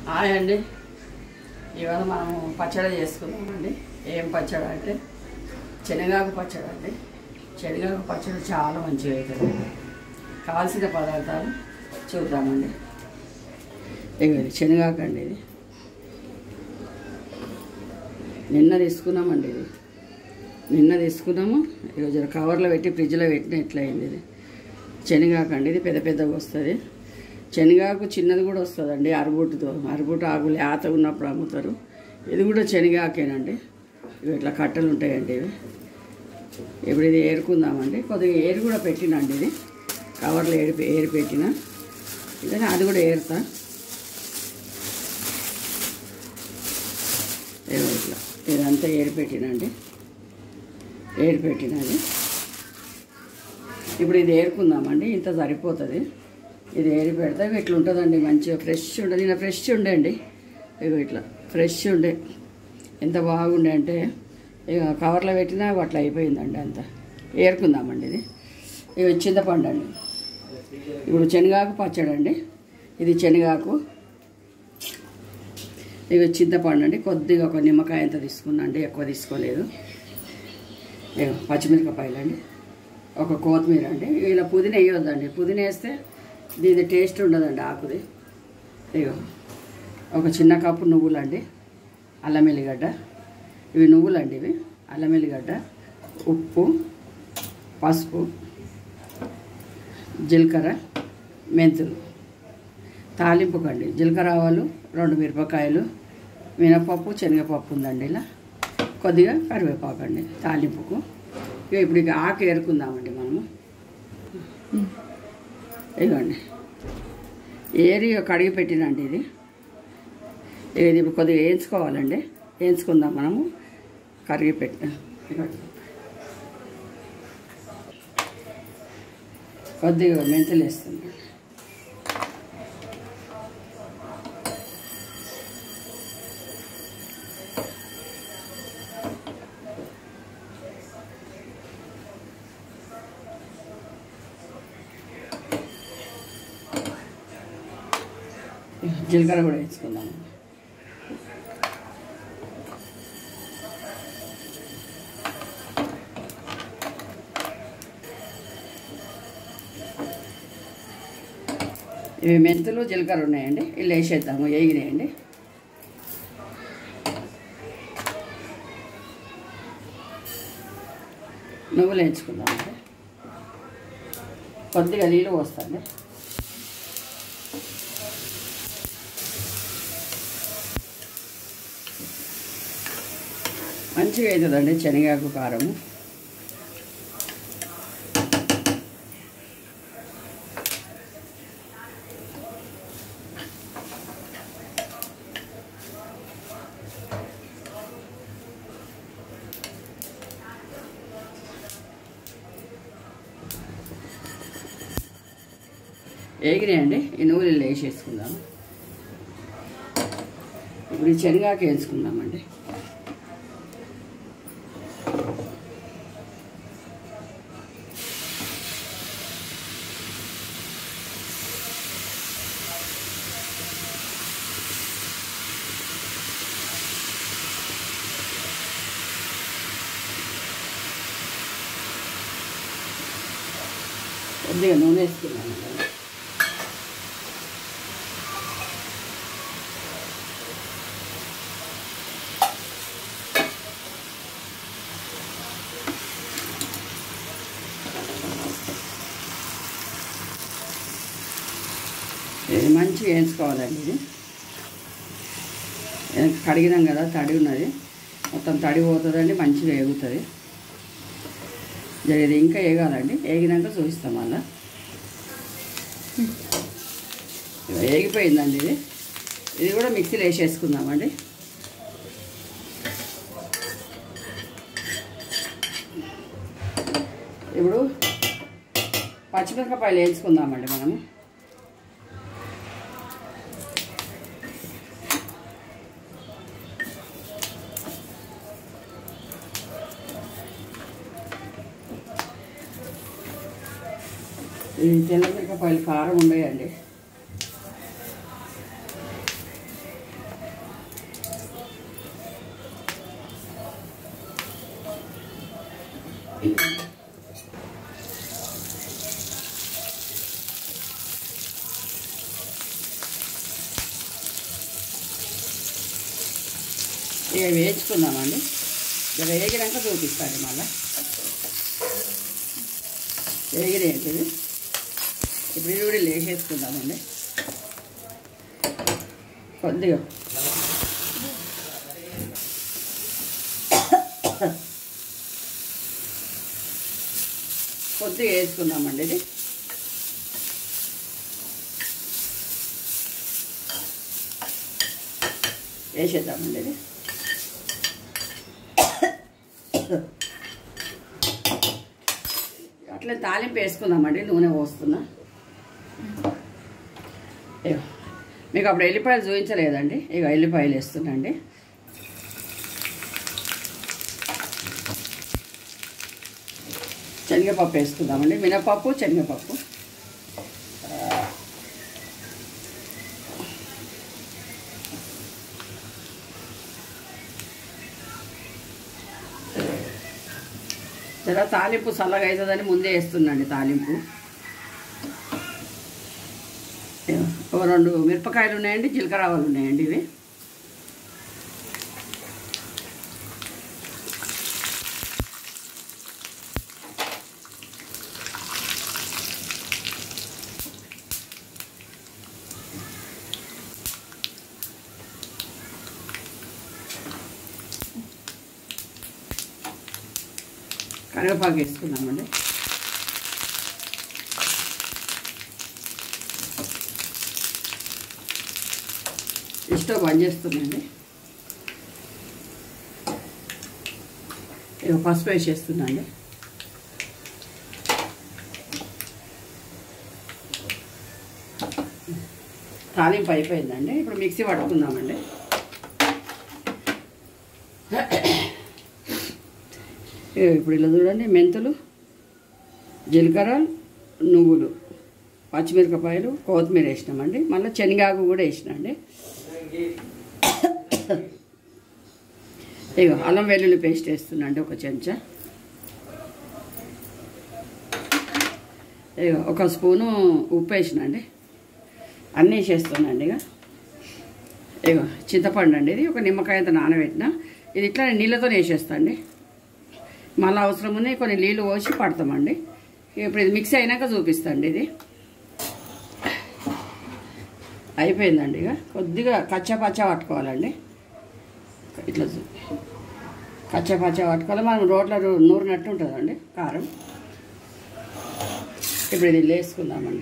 Hi అండి ఇవాళ మనం పచ్చడి చేసుకున్నామండి ఏం పచ్చడి అంటే శనగాకు పచ్చడి అండి శనగాకు పచ్చడి చాలా మంచిగా అవుతుంది కావాల్సిన పదార్థాలు చూద్దామండి ఇవి శనగాకు అండి ఇది నిన్న తీసుకున్నామండి ఇది నిన్న తీసుకున్నాము ఈరోజు కవర్లో పెట్టి ఫ్రిడ్జ్లో పెట్టిన ఎట్లా అయింది ఇది శనగాకు అండి ఇది పెద్ద పెద్దగా వస్తుంది శనగాకు చిన్నది కూడా వస్తుందండి అరబుట్టుతో అరబుట్టు ఆకు లేత ఉన్నప్పుడు అమ్ముతారు ఇది కూడా శనగాకేనండి ఇవి ఇట్లా కట్టలు ఉంటాయండి ఇవి ఇప్పుడు ఇది ఏరుకుందామండి కొద్దిగా ఏరు కూడా పెట్టినండి ఇది కవర్లో ఏరి ఏరి పెట్టిన ఇదే అది కూడా ఏరుతా ఏదో ఇట్లా ఇదంతా ఏరి పెట్టినండి ఏరి పెట్టినది ఇప్పుడు ఇది ఏరుకుందామండి ఇంత సరిపోతుంది ఇది ఏరి పెడితే ఇట్లా ఉంటుందండి మంచిగా ఫ్రెష్ ఉంటుంది ఇలా ఫ్రెష్ ఉండండి ఇగో ఇట్లా ఫ్రెష్ ఉండే ఎంత బాగుండే అంటే ఇక కవర్లో పెట్టినా అట్లా అయిపోయిందండి అంత ఏరుకుందామండి ఇది ఇవి చింతపండు అండి ఇప్పుడు శనగాకు పచ్చడి అండి ఇది శనగాకు ఇవి చింతపండు అండి కొద్దిగా ఒక నిమ్మకాయ అంత తీసుకున్నా అండి ఎక్కువ తీసుకోలేదు ఇగో పచ్చిమిరపకాయలు అండి ఒక కొత్తిమీర అండి ఇలా పుదీనా వేయొద్దండి పుదీనా వేస్తే దీని టేస్ట్ ఉండదండి ఆకుది ఇగో ఒక చిన్న కప్పు నువ్వులు అండి అల్లం ఎల్లిగడ్డ ఇవి నువ్వులు అండి ఇవి అల్లం ఎల్లిగడ్డ ఉప్పు పసుపు జీలకర్ర మెంతులు తాలింపుకండి జీలకర్ర ఆవాలు రెండు మిరపకాయలు మినపప్పు శనగపప్పు ఉందండి ఇలా కొద్దిగా కరివేపాకు అండి తాలింపుకు ఇక ఇప్పుడు ఇక ఆకు ఏరుకుందామండి మనము ఇదిగోండి ఏరి కడిగి పెట్టినండి ఇది ఇది ఇప్పుడు కొద్దిగా వేయించుకోవాలండి వేయించుకుందాం మనము కరిగి పెట్టిన ఇదిగోండి. కొద్దిగా మెంతులు వేస్తుంది జీలకర్ర కూడా వేసుకుందాము ఇవి మెంతులు జీలకర్ర ఉన్నాయండి ఇల్లు వేసేద్దాము వేగినాయండి నువ్వులు వేయించుకుందామండి కొద్దిగా నీళ్ళు పోస్తాండి మంచిగా అవుతుందండి శనగాకు కారము వేగినాయండి ఈ నూనెలు వేసేసుకుందాము ఇప్పుడు ఈ శనగాకు వేసుకుందామండి కొద్దిగా నూనె వేసుకున్నాను ఇది మంచిగా వేయించుకోవాలండి ఇది ఇది కడిగినాం కదా తడి ఉన్నది మొత్తం తడి పోతుందండి మంచిగా వేగుతుంది ఇది ఇంకా వేగాలండి వేగినాక చూపిస్తాం మళ్ళా వేగిపోయిందండి ఇది ఇది కూడా మిక్సీలో వేసేసుకుందామండి ఇప్పుడు పచ్చిమిరపకాయలు వేయించుకుందామండి మనము ఈ తెల్ల మిరపకాయలు కారం ఉండేయండి ఇక వేయించుకుందామండి ఇక వేగినాక చూపిస్తాను మళ్ళీ వేగినాయి ఇది ఇప్పుడు ఇది కూడా లేసేసుకుందామండి కొద్దిగా కొద్దిగా వేసుకుందామండి ఇది వేసేద్దామండి ఇది అట్లా తాలింపు వేసుకుందామండి నూనె పోస్తున్నా ఇగో మీకు అప్పుడు ఎల్లిపాయలు చూపించలేదండి ఇక ఎల్లిపాయలు వేస్తున్నాండి శనగపప్పు వేసుకుందామండి మినపప్పు శనగపప్పు జర తాలింపు చల్లగా అవుతుందని ముందే వేస్తుందండి తాలింపు ఒక రెండు మిరపకాయలు ఉన్నాయండి జీలకర్ర ఆవాలు ఉన్నాయండి ఇవి కరివేపాకు వేసుకుందామండి స్టవ్ బంద్ చేస్తుందండి ఇక పసుపు వేసేస్తుందండి తాలింపు అయిపోయిందండి ఇప్పుడు మిక్సీ పట్టుకుందామండి ఇగో ఇప్పుడు ఇలా చూడండి మెంతులు జీలకర్ర నువ్వులు పచ్చిమిరపకాయలు కొత్తిమీర వేసినామండి మళ్ళీ శనగాకు కూడా వేసినండి ఇగో అల్లం వెల్లుల్లి పేస్ట్ వేస్తున్నాండి ఒక చెంచా ఇగో ఒక స్పూను ఉప్పు వేసినండి అన్నీ వేసేస్తున్నాండి ఇక ఇగో చింతపండు అండి ఇది ఒక నిమ్మకాయ అంత నానబెట్టిన ఇది ఇట్లా నీళ్ళతో వేసేస్తాండి మళ్ళీ అవసరం ఉన్నాయి కొన్ని నీళ్ళు పోసి పడతామండి ఇప్పుడు ఇది మిక్స్ అయినాక చూపిస్తాండి ఇది అయిపోయిందండి ఇక కొద్దిగా కచ్చా పచ్చా పట్టుకోవాలండి ఇట్లా చూ- కచ్చా పచ్చా పట్టుకోవాలి మనం రోడ్ల నూరినట్టు ఉంటుందండి కారం ఇప్పుడు ఇది వేసుకుందామండి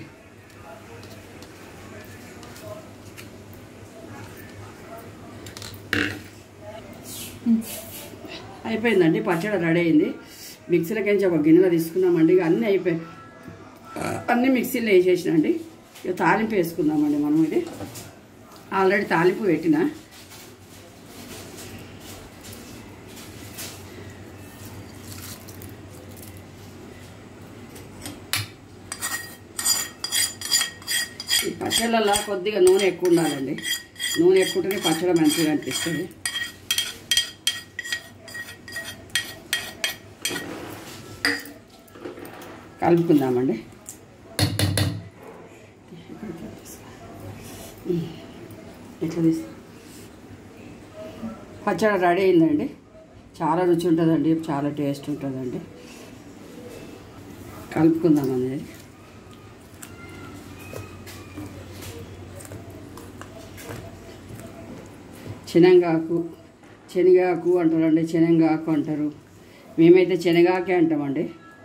అయిపోయిందండి పచ్చడి రెడీ అయింది మిక్సీలోకి ఒక గిన్నెలో తీసుకున్నామండి ఇక అన్నీ అయిపోయి అన్నీ మిక్సీలో వేసేసినండి ఇక తాలింపు వేసుకుందామండి మనం ఇది ఆల్రెడీ తాలింపు పెట్టిన ఈ పచ్చళ్ళల్లో కొద్దిగా నూనె ఎక్కువ ఉండాలండి నూనె ఎక్కువ ఉంటేనే పచ్చడి మంచిగా అనిపిస్తుంది కలుపుకుందామండి ఎట్లా తీస్తా పచ్చడి రెడీ అయిందండి చాలా రుచి ఉంటుందండి చాలా టేస్ట్ ఉంటుందండి కలుపుకుందామండి శనగాకు శనగాకు అంటారండి శనగాకు అంటారు మేమైతే శనగాకే అంటామండి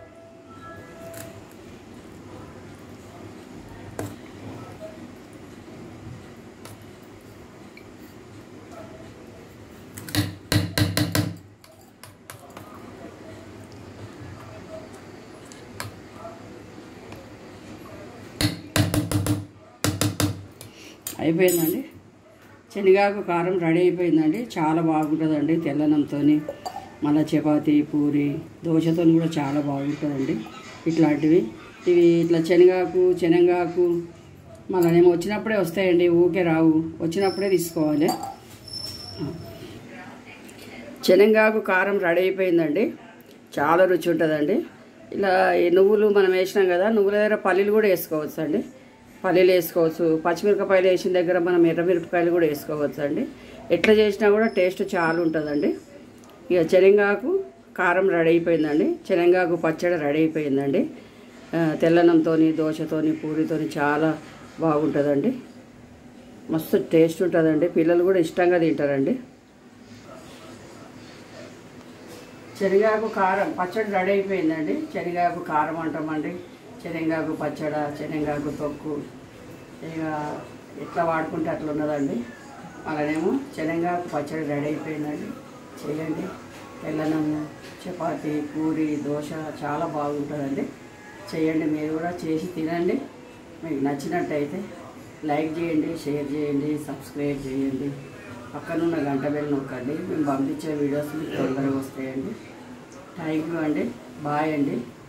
అయిపోయిందండి శనగాకు కారం రెడీ అయిపోయిందండి చాలా బాగుంటుందండి తెల్లనంతో మళ్ళీ చపాతీ పూరి దోశతో కూడా చాలా బాగుంటుందండి ఇట్లాంటివి ఇవి ఇట్లా శనగాకు శనగాకు మళ్ళీ వచ్చినప్పుడే వస్తాయండి ఊకే రావు వచ్చినప్పుడే తీసుకోవాలి శనగాకు కారం రెడీ అయిపోయిందండి చాలా రుచి ఉంటుందండి ఇలా ఈ నువ్వులు మనం వేసినాం కదా నువ్వుల దగ్గర పల్లీలు కూడా వేసుకోవచ్చు అండి పల్లీలు వేసుకోవచ్చు పచ్చిమిరపకాయలు వేసిన దగ్గర మనం ఎర్రమిరపకాయలు కూడా వేసుకోవచ్చు అండి ఎట్లా చేసినా కూడా టేస్ట్ చాలా ఉంటుందండి ఇక శనగాకు కారం రెడీ అయిపోయిందండి శనగాకు పచ్చడి రెడీ అయిపోయిందండి ఆ, తెల్లనంతోని దోశతోని పూరితోని చాలా బాగుంటుందండి మస్తు టేస్ట్ ఉంటుందండి పిల్లలు కూడా ఇష్టంగా తింటారండి శనగాకు కారం పచ్చడి రెడీ అయిపోయిందండి శనగాకు కారం అంటామండి శనగాకు పచ్చడ శనగాకు తొక్కు ఇక ఎట్లా వాడుకుంటే అట్లా ఉన్నదండి అలానేమో శనగాకు పచ్చడి రెడీ అయిపోయిందండి చేయండి తెల్లనము చపాతి పూరి దోశ చాలా బాగుంటుందండి చేయండి మీరు కూడా చేసి తినండి మీకు నచ్చినట్టయితే లైక్ చేయండి షేర్ చేయండి సబ్స్క్రైబ్ చేయండి పక్కనున్న గంట బెల్ నొక్కండి మేము పంపించే వీడియోస్ మీకు తొందరగా వస్తాయండి థ్యాంక్ యూ అండి బాయ్ అండి